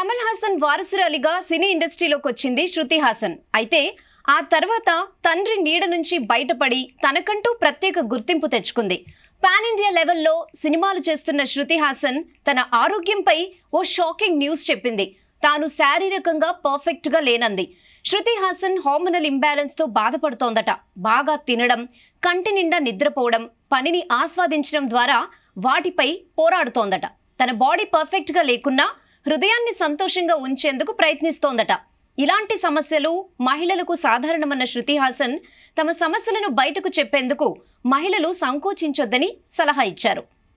కమల్ హాసన్ వారసురాలిగా సినీ ఇండస్ట్రీలోకి వచ్చింది శృతి హాసన్ అయితే ఆ తర్వాత తండ్రి నీడ నుంచి బయటపడి తనకంటూ ప్రత్యేక గుర్తింపు తెచ్చుకుంది పాన్ ఇండియా లెవెల్లో సినిమాలు చేస్తున్న శృతి హాసన్ తన ఆరోగ్యంపై ఓ షాకింగ్ న్యూస్ చెప్పింది తాను శారీరకంగా పర్ఫెక్ట్గా లేనంది శృతి హాసన్ హార్మోనల్ ఇంబ్యాలెన్స్తో బాధపడుతోందట బాగా తినడం కంటి నిండా నిద్రపోవడం పనిని ఆస్వాదించడం ద్వారా వాటిపై పోరాడుతోందట తన బాడీ పర్ఫెక్ట్గా లేకున్నా హృదయాన్ని సంతోషంగా ఉంచేందుకు ప్రయత్నిస్తోందట ఇలాంటి సమస్యలు మహిళలకు సాధారణమన్న శృతి హాసన్ తమ సమస్యలను బయటకు చెప్పేందుకు మహిళలు సంకోచించొద్దని సలహా ఇచ్చారు